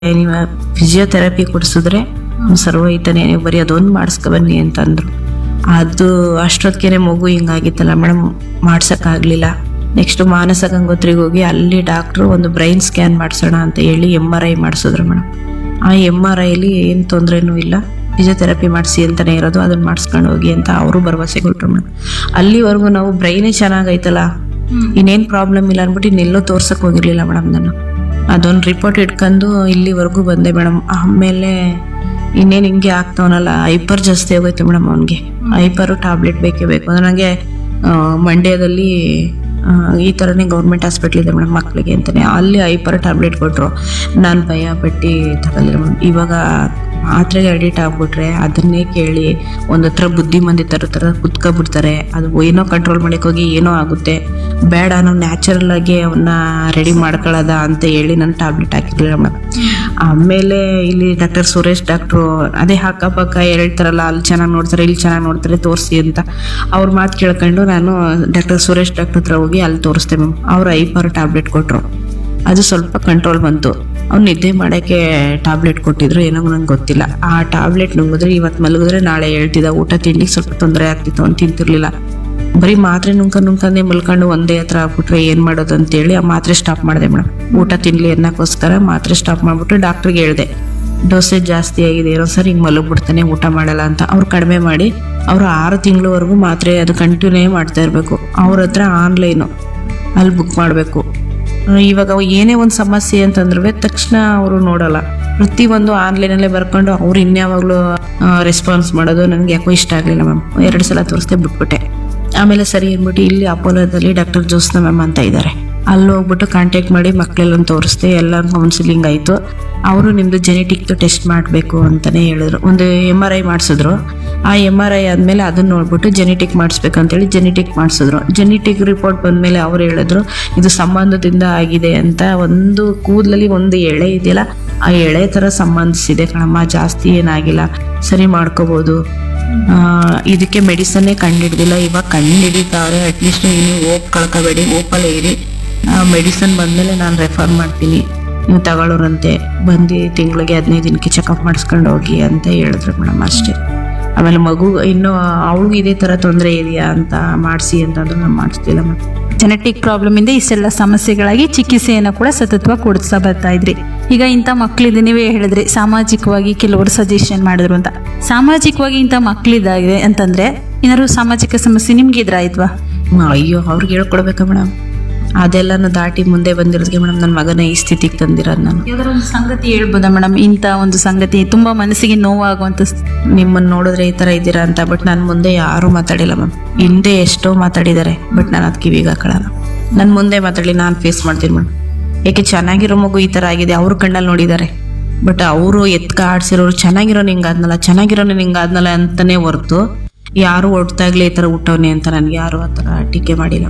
ನೀವು ಫಿಸಿಯೋಥೆರಪಿ ಕೊಡಿಸಿದ್ರೆ ಸರ್ವೈತಾನೆ ನೀವು ಬರೀ ಅದೊಂದು ಮಾಡಿಸ್ಕೊ ಬನ್ನಿ ಅಂತಂದ್ರು ಅದು ಅಷ್ಟೊತ್ತಿಗೆ ಮಗು ಹಿಂಗಾಗಿತ್ತಲ್ಲ ಮೇಡಮ್ ಮಾಡ್ಸೋಕ್ಕಾಗಲಿಲ್ಲ ನೆಕ್ಸ್ಟ್ ಮಾನಸ ಗಂಗೋತ್ರಿಗೆ ಹೋಗಿ ಅಲ್ಲಿ ಡಾಕ್ಟ್ರು ಒಂದು ಬ್ರೈನ್ ಸ್ಕ್ಯಾನ್ ಮಾಡಿಸೋಣ ಅಂತ ಹೇಳಿ ಎಮ್ ಆರ್ ಐ ಮಾಡಿಸಿದ್ರು ಮೇಡಮ್ ಆ ಎಮ್ ಆರ್ ಐಲಿ ಏನು ತೊಂದರೆನೂ ಇಲ್ಲ ಫಿಸಿಯೋಥೆರಪಿ ಮಾಡಿಸಿ ಅಂತಾನೆ ಇರೋದು ಅದನ್ನ ಮಾಡಿಸ್ಕೊಂಡು ಹೋಗಿ ಅಂತ ಅವರು ಭರವಸೆ ಕೊಟ್ಟರು ಮೇಡಮ್ ಅಲ್ಲಿವರೆಗೂ ನಾವು ಬ್ರೈನೇ ಚೆನ್ನಾಗೈತಲ್ಲ ಇನ್ನೇನು ಪ್ರಾಬ್ಲಮ್ ಇಲ್ಲ ಅಂದ್ಬಿಟ್ಟು ಇನ್ನೆಲ್ಲೋ ತೋರ್ಸಕ್ ಹೋಗಿರ್ಲಿಲ್ಲ ಮೇಡಮ್ ನಾನು ಅದೊಂದು ರಿಪೋರ್ಟ್ ಇಟ್ಕೊಂಡು ಇಲ್ಲಿವರೆಗೂ ಬಂದೆ ಮೇಡಮ್ ಆಮೇಲೆ ಇನ್ನೇನು ಹಿಂಗೆ ಆಗ್ತಾವನಲ್ಲ ಹೈಪರ್ ಜಾಸ್ತಿ ಆಗೋಯ್ತು ಮೇಡಮ್ ಅವನಿಗೆ ಹೈಪರು ಟ್ಯಾಬ್ಲೆಟ್ ಬೇಕೇ ಬೇಕು ಅಂದ್ರೆ ನನಗೆ ಮಂಡ್ಯದಲ್ಲಿ ಆ, ಈ ಥರನೇ ಗೌರ್ಮೆಂಟ್ ಹಾಸ್ಪಿಟ್ಲ್ ಇದೆ ಮೇಡಮ್ ಮಕ್ಕಳಿಗೆ ಅಂತಾನೆ ಅಲ್ಲಿ ಹೈಪರ್ ಟ್ಯಾಬ್ಲೆಟ್ ಕೊಟ್ಟರು ನಾನು ಭಯ ಪಟ್ಟು ತಗೊಳ್ಳಿಲ್ಲ ಮೇಡಮ್ ಇವಾಗ ಮಾತ್ರೆಗೆ ಅಡಿಟ್ ಆಗ್ಬಿಟ್ರೆ ಅದನ್ನೇ ಕೇಳಿ ಒಂದು ಹತ್ರ ಬುದ್ಧಿಮಂದಿ ಥರ ಥರ ಕುತ್ಕೊಬಿಡ್ತಾರೆ ಅದು ಏನೋ ಕಂಟ್ರೋಲ್ ಮಾಡಕ್ಕೆ ಹೋಗಿ ಏನೋ ಆಗುತ್ತೆ ಬೇಡ ನಾವು ನ್ಯಾಚುರಲ್ ಆಗಿ ಅವನ್ನ ರೆಡಿ ಮಾಡ್ಕೊಳ್ಳೋದ ಅಂತ ಹೇಳಿ ನಾನು ಟ್ಯಾಬ್ಲೆಟ್ ಹಾಕಿರ್ಲಿಲ್ಲ ಮೇಡಮ್ ಆಮೇಲೆ ಇಲ್ಲಿ ಡಾಕ್ಟರ್ ಸುರೇಶ್ ಡಾಕ್ಟ್ರು ಅದೇ ಅಕ್ಕಪಕ್ಕ ಹೇಳ್ತಾರಲ್ಲ ಅಲ್ಲಿ ಚೆನ್ನಾಗಿ ನೋಡ್ತಾರೆ ಇಲ್ಲಿ ಚೆನ್ನಾಗಿ ನೋಡ್ತಾರೆ ತೋರಿಸಿ ಅಂತ ಅವ್ರ ಮಾತು ಕೇಳ್ಕೊಂಡು ನಾನು ಡಾಕ್ಟರ್ ಸುರೇಶ್ ಡಾಕ್ಟರ್ ಹತ್ರ ಹೋಗಿ ಅಲ್ಲಿ ತೋರಿಸ್ದೆ ಮ್ಯಾಮ್ ಅವ್ರು ಐಪರ್ ಟ್ಯಾಬ್ಲೆಟ್ ಕೊಟ್ಟರು ಅದು ಸ್ವಲ್ಪ ಕಂಟ್ರೋಲ್ ಬಂತು ಅವ್ನು ನಿದ್ದೆ ಮಾಡೋಕ್ಕೆ ಟ್ಯಾಬ್ಲೆಟ್ ಕೊಟ್ಟಿದ್ರು ಏನೋ ನಂಗೆ ಗೊತ್ತಿಲ್ಲ ಆ ಟ್ಯಾಬ್ಲೆಟ್ ನುಂಗಿದ್ರೆ ಇವತ್ತು ಮಲಗಿದ್ರೆ ನಾಳೆ ಹೇಳ್ತಿದ್ದ ಊಟ ತಿನ್ಲಿಕ್ಕೆ ಸ್ವಲ್ಪ ತೊಂದರೆ ಆಗ್ತಿತ್ತು ಅವ್ನು ತಿಂತಿರ್ಲಿಲ್ಲ ಬರೀ ಮಾತ್ರೆ ನುಂಕ ನುಂಕಂದೆ ಮಲ್ಕೊಂಡು ಒಂದೇ ಹತ್ರ ಆಗ್ಬಿಟ್ರೆ ಏನು ಮಾಡೋದು ಅಂತೇಳಿ ಆ ಮಾತ್ರೆ ಸ್ಟಾಪ್ ಮಾಡಿದೆ ಮೇಡಮ್ ಊಟ ತಿನ್ಲಿ ಅನ್ನೋಕ್ಕೋಸ್ಕರ ಮಾತ್ರೆ ಸ್ಟಾಪ್ ಮಾಡಿಬಿಟ್ಟು ಡಾಕ್ಟ್ರಿಗೆ ಹೇಳಿದೆ ಡೋಸೇಜ್ ಜಾಸ್ತಿ ಆಗಿದೆ ಏನೋ ಸರ್ ಹಿಂಗೆ ಮಲಗ್ಬಿಡ್ತಾನೆ ಊಟ ಮಾಡಲ್ಲ ಅಂತ ಅವ್ರು ಕಡಿಮೆ ಮಾಡಿ ಅವರು ಆರು ತಿಂಗಳವರೆಗೂ ಮಾತ್ರೆ ಅದು ಕಂಟಿನ್ಯೂ ಮಾಡ್ತಾ ಇರಬೇಕು ಅವ್ರ ಹತ್ರ ಆನ್ಲೈನು ಅಲ್ಲಿ ಬುಕ್ ಮಾಡಬೇಕು ಇವಾಗ ಅವು ಏನೇ ಒಂದು ಸಮಸ್ಯೆ ಅಂತಂದ್ರೆ ತಕ್ಷಣ ಅವರು ನೋಡಲ್ಲ ಪ್ರತಿಯೊಂದು ಆನ್ಲೈನಲ್ಲೇ ಬರ್ಕೊಂಡು ಅವ್ರು ಇನ್ಯಾವಾಗಲೂ ರೆಸ್ಪಾನ್ಸ್ ಮಾಡೋದು ನನಗೆ ಯಾಕೋ ಇಷ್ಟ ಆಗಲಿಲ್ಲ ಮ್ಯಾಮ್ ಎರಡು ಸಲ ತೋರಿಸ್ದೆ ಬಿಟ್ಬಿಟ್ಟೆ ಆಮೇಲೆ ಸರಿ ಅಂದ್ಬಿಟ್ಟು ಇಲ್ಲಿ ಅಪೋಲೋದಲ್ಲಿ ಡಾಕ್ಟರ್ ಜ್ಯೋತ್ಸ್ನ ಮ್ಯಾಮ್ ಅಂತ ಇದ್ದಾರೆ ಅಲ್ಲಿ ಹೋಗ್ಬಿಟ್ಟು ಕಾಂಟ್ಯಾಕ್ಟ್ ಮಾಡಿ ಮಕ್ಕಳೆಲ್ಲ ತೋರಿಸ್ದೆ ಎಲ್ಲ ಕೌನ್ಸಿಲಿಂಗ್ ಆಯಿತು ಅವರು ನಿಮ್ಮದು ಜೆನೆಟಿಕ್ದು ಟೆಸ್ಟ್ ಮಾಡಬೇಕು ಅಂತಲೇ ಹೇಳಿದ್ರು ಒಂದು ಎಮ್ ಆರ್ ಐ ಮಾಡಿಸಿದ್ರು ಆ ಎಮ್ ಆರ್ ಐ ಆದಮೇಲೆ ಅದನ್ನ ನೋಡ್ಬಿಟ್ಟು ಜೆನೆಟಿಕ್ ಮಾಡಿಸ್ಬೇಕಂತೇಳಿ ಜೆನೆಟಿಕ್ ಮಾಡಿಸಿದ್ರು ಜೆನೆಟಿಕ್ ರಿಪೋರ್ಟ್ ಬಂದಮೇಲೆ ಅವ್ರು ಹೇಳಿದ್ರು ಇದು ಸಂಬಂಧದಿಂದ ಆಗಿದೆ ಅಂತ ಒಂದು ಕೂದಲಲ್ಲಿ ಒಂದು ಎಳೆ ಇದೆಯಲ್ಲ ಆ ಎಳೆ ಥರ ಸಂಬಂಧಿಸಿದೆ ಕಣಮ್ಮ ಜಾಸ್ತಿ ಏನಾಗಿಲ್ಲ ಸರಿ ಮಾಡ್ಕೋಬೋದು ಆ, ಇದಕ್ಕೆ ಮೆಡಿಸನ್ನೇ ಕಂಡುಹಿಡ್ದಿಲ್ಲ ಇವಾಗ ಕಂಡುಹಿಡಿತಾವ್ರೆ ಅಟ್ಲೀಸ್ಟ್ ನೀವು ಓಪ್ ಕಳ್ಕೊಬೇಡಿ ಓಪಲ್ಲೇ ಇರಿ ಮೆಡಿಸನ್ ಬಂದಮೇಲೆ ನಾನು ರೆಫರ್ ಮಾಡ್ತೀನಿ ನೀವು ತಗೊಳ್ಳೋರಂತೆ ಬಂದು ತಿಂಗಳಿಗೆ ಹದಿನೈದು ದಿನಕ್ಕೆ ಚೆಕಪ್ ಮಾಡಿಸ್ಕೊಂಡು ಹೋಗಿ ಅಂತ ಹೇಳಿದ್ರು ಮೇಡಮ್ ಅಷ್ಟೇ ಆಮೇಲೆ ಮಗು ಇನ್ನೂ ಅವಳಿಗೂ ಇದೇ ಥರ ತೊಂದರೆ ಇದೆಯಾ ಅಂತ ಮಾಡಿಸಿ ಅಂತಂದ್ರೆ ನಾನು ಮಾಡಿಸ್ತಿಲ್ಲ ಮೇಡಮ್ ಜೆನೆಟಿಕ್ ಪ್ರಾಬ್ಲಮ್ ಇಂದ ಇಷ್ಟೆಲ್ಲ ಸಮಸ್ಯೆಗಳಾಗಿ ಚಿಕಿತ್ಸೆಯನ್ನು ಕೂಡ ಸತತವಾಗಿ ಕೊಡಿಸ್ತಾ ಬರ್ತಾ ಇದ್ರಿ ಈಗ ಇಂಥ ಮಕ್ಕಳಿದೆ ನೀವೇ ಹೇಳಿದ್ರಿ ಸಾಮಾಜಿಕವಾಗಿ ಕೆಲವರು ಸಜೆಷನ್ ಮಾಡಿದ್ರು ಅಂತ ಸಾಮಾಜಿಕವಾಗಿ ಇಂಥ ಮಕ್ಕಳಿದಾಗಿದೆ ಅಂತಂದ್ರೆ ಏನಾದ್ರು ಸಾಮಾಜಿಕ ಸಮಸ್ಯೆ ನಿಮ್ಗೆ ಎದುರಾಯ್ತವಾ ಅಯ್ಯೋ ಅವ್ರಿಗೆ ಹೇಳ್ಕೊಡ್ಬೇಕಾ ಮೇಡಮ್ ಅದೆಲ್ಲನೂ ದಾಟಿ ಮುಂದೆ ಬಂದಿರೋದಕ್ಕೆ ಮೇಡಮ್ ನನ್ನ ಮಗನ ಈ ಸ್ಥಿತಿಗೆ ತಂದಿರೋದು ನಾನು ಯಾವ್ದಾರ ಒಂದು ಸಂಗತಿ ಹೇಳ್ಬೋದಾ ಮೇಡಮ್ ಇಂಥ ಒಂದು ಸಂಗತಿ ತುಂಬಾ ಮನಸ್ಸಿಗೆ ನೋವಾಗುವಂತ ಸ್- ನಿಮ್ಮನ್ನು ನೋಡಿದ್ರೆ ಈ ಥರ ಇದ್ದೀರಾ ಅಂತ ಬಟ್ ನನ್ನ ಮುಂದೆ ಯಾರೂ ಮಾತಾಡಿಲ್ಲ ಮ್ಯಾಮ್ ಹಿಂದೆ ಎಷ್ಟೋ ಮಾತಾಡಿದ್ದಾರೆ ಬಟ್ ನಾನು ಅದು ಕಿವಿಗೆ ಹಾಕೊಳ್ಳಲ್ಲ ನನ್ನ ಮುಂದೆ ಮಾತಾಡಲಿ ನಾನು ಫೇಸ್ ಮಾಡ್ತೀನಿ ಮೇಡಮ್ ಏಕೆ ಚೆನ್ನಾಗಿರೋ ಮಗು ಈ ಥರ ಆಗಿದೆ ಅವ್ರ ಕಣ್ಣಲ್ಲಿ ನೋಡಿದ್ದಾರೆ ಬಟ್ ಅವರು ಎತ್ಕ ಆಡ್ಸಿರೋರು ಚೆನ್ನಾಗಿರೋ ಹಿಂಗಾದ್ನಲ್ಲ ಚೆನ್ನಾಗಿರೋ ಹಿಂಗಾದ್ನಲ್ಲ ಅಂತಲೇ ಹೊರ್ತು ಯಾರು ಒಡ್ತಾಗ್ಲಿ ಈ ಥರ ಹುಟ್ಟವನೆ ಅಂತ ನನಗೆ ಯಾರು ಆ ಥರ ಟೀಕೆ ಮಾಡಿಲ್ಲ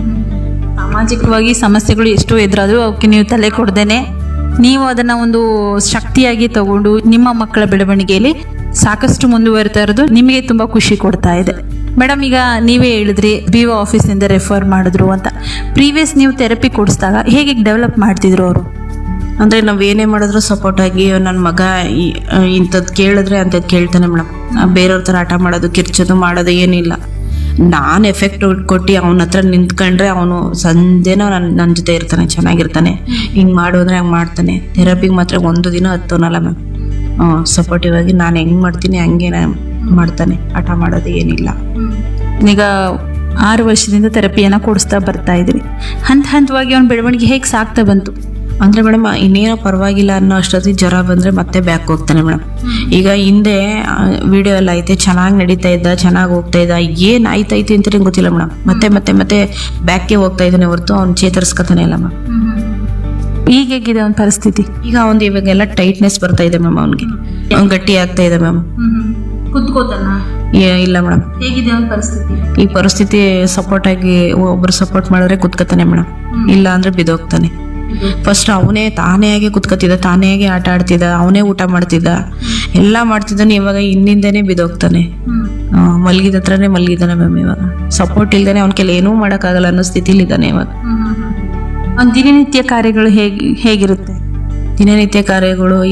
ಸಾಮಾಜಿಕವಾಗಿ ಸಮಸ್ಯೆಗಳು ಎಷ್ಟೋ ಎದುರಾದ್ರೂ ಅವಕ್ಕೆ ನೀವು ತಲೆ ಕೊಡ್ದೇನೆ ನೀವು ಅದನ್ನ ಒಂದು ಶಕ್ತಿಯಾಗಿ ತಗೊಂಡು ನಿಮ್ಮ ಮಕ್ಕಳ ಬೆಳವಣಿಗೆಯಲ್ಲಿ ಸಾಕಷ್ಟು ಮುಂದುವರಿತಾ ಇರೋದು ನಿಮಗೆ ತುಂಬಾ ಖುಷಿ ಕೊಡ್ತಾ ಇದೆ ಮೇಡಮ್ ಈಗ ನೀವೇ ಹೇಳಿದ್ರಿ ಬಿ ಒ ಆಫೀಸಿಂದ ರೆಫರ್ ಮಾಡಿದ್ರು ಅಂತ ಪ್ರೀವಿಯಸ್ ನೀವು ಥೆರಪಿ ಕೊಡಿಸಿದಾಗ ಹೇಗೆ ಡೆವಲಪ್ ಮಾಡ್ತಿದ್ರು ಅವರು ಅಂದರೆ ನಾವು ಏನೇ ಮಾಡಿದ್ರು ಸಪೋರ್ಟ್ ಆಗಿ ನನ್ನ ಮಗ ಇಂಥದ್ದು ಕೇಳಿದ್ರೆ ಅಂಥದ್ದು ಕೇಳ್ತಾನೆ ಮೇಡಮ್ ಬೇರೆಯವ್ರ ಥರ ಆಟ ಮಾಡೋದು ಕಿರ್ಚೋದು ಮಾಡೋದು ಏನಿಲ್ಲ ನಾನು ಎಫೆಕ್ಟ್ ಕೊಟ್ಟು ಅವನ ಹತ್ರ ನಿಂತ್ಕೊಂಡ್ರೆ ಅವನು ಸಂಜೆನೂ ನನ್ನ ನನ್ನ ಜೊತೆ ಇರ್ತಾನೆ ಚೆನ್ನಾಗಿರ್ತಾನೆ ಹಿಂಗೆ ಮಾಡು ಅಂದರೆ ಹಂಗೆ ಮಾಡ್ತಾನೆ ಥೆರಪಿಗೆ ಮಾತ್ರ ಒಂದು ದಿನ ಹತ್ತೋನಲ್ಲ ಮ್ಯಾಮ್ ಸಪೋರ್ಟಿವ್ ಆಗಿ ನಾನು ಹೆಂಗೆ ಮಾಡ್ತೀನಿ ಹಂಗೆ ನಾನು ಮಾಡ್ತಾನೆ ಆಟ ಮಾಡೋದು ಏನಿಲ್ಲ ಈಗ ಆರು ವರ್ಷದಿಂದ ಥೆರಪಿಯನ್ನು ಕೊಡಿಸ್ತಾ ಬರ್ತಾ ಇದ್ರಿ ಹಂತ ಹಂತವಾಗಿ ಅವನ ಬೆಳವಣಿಗೆ ಹೇಗೆ ಸಾಕ್ತಾ ಬಂತು ಅಂದ್ರೆ ಮೇಡಮ್ ಇನ್ನೇನೋ ಪರವಾಗಿಲ್ಲ ಅನ್ನೋ ಅಷ್ಟೊತ್ತಿಗೆ ಜ್ವರ ಬಂದ್ರೆ ಮತ್ತೆ ಬ್ಯಾಕ್ ಹೋಗ್ತಾನೆ ಮೇಡಮ್ ಈಗ ಹಿಂದೆ ವಿಡಿಯೋ ಎಲ್ಲ ಐತೆ ಚೆನ್ನಾಗಿ ನಡೀತಾ ಇದ್ದ ಚೆನ್ನಾಗಿ ಹೋಗ್ತಾ ಇದ್ದ ಏನ್ ಆಯ್ತಾಯ್ತು ಅಂತಾನೆ ಗೊತ್ತಿಲ್ಲ ಮೇಡಮ್ ಮತ್ತೆ ಮತ್ತೆ ಮತ್ತೆ ಬ್ಯಾಕ್ಗೆ ಹೋಗ್ತಾ ಇದ್ದಾನೆ ಹೊರತು ಅವ್ನು ಚೇತರಿಸ್ಕೊತಾನೆ ಇಲ್ಲ ಮ್ಯಾಮ್ ಈಗ ಹೇಗಿದೆ ಅವನ ಪರಿಸ್ಥಿತಿ ಈಗ ಅವ್ನು ಇವಾಗೆಲ್ಲ ಟೈಟ್ನೆಸ್ ಬರ್ತಾ ಇದೆ ಮ್ಯಾಮ್ ಅವ್ನಿಗೆ ಅವ್ನು ಗಟ್ಟಿ ಆಗ್ತಾ ಇದೆ ಮ್ಯಾಮ್ ಕುತ್ಕೋತಾನ ಇಲ್ಲ ಮೇಡಮ್ ಹೇಗಿದೆ ಅವನ ಪರಿಸ್ಥಿತಿ ಈ ಪರಿಸ್ಥಿತಿ ಸಪೋರ್ಟ್ ಆಗಿ ಒಬ್ರು ಸಪೋರ್ಟ್ ಮಾಡಿದ್ರೆ ಕುತ್ಕೋತಾನೆ ಮೇಡಮ್ ಇಲ್ಲ ಅಂದ್ರೆ ಬಿದೋಗ್ತಾನೆ ಫಸ್ಟ್ ಅವನೇ ತಾನೇ ಆಗಿ ಕುತ್ಕೋತಿದ್ದ ತಾನೇ ಆಗಿ ಆಟ ಆಡ್ತಿದ್ದ ಅವನೇ ಊಟ ಮಾಡ್ತಿದ್ದ ಎಲ್ಲ ಮಾಡ್ತಿದ್ದಾನೆ ಇವಾಗ ಹಿಂದಿಂದನೇ ಬಿದೋಗ್ತಾನೆ ಆ, ಮಲಗಿದ ಹತ್ರನೇ ಮಲಗಿದ್ದಾನೆ ಮ್ಯಾಮ್ ಇವಾಗ ಸಪೋರ್ಟ್ ಇಲ್ದೇನೆ ಅವ್ನ ಕೆಲ ಏನೂ ಮಾಡೋಕ್ಕಾಗಲ್ಲ ಅನ್ನೋ ಸ್ಥಿತಿಲಿ ಇದ್ದಾನೆ ಇವಾಗ ಅವನ ದಿನನಿತ್ಯ ಕಾರ್ಯಗಳು ಹೇಗೆ ಹೇಗಿರುತ್ತೆ ದಿನನಿತ್ಯ ಕಾರ್ಯಗಳು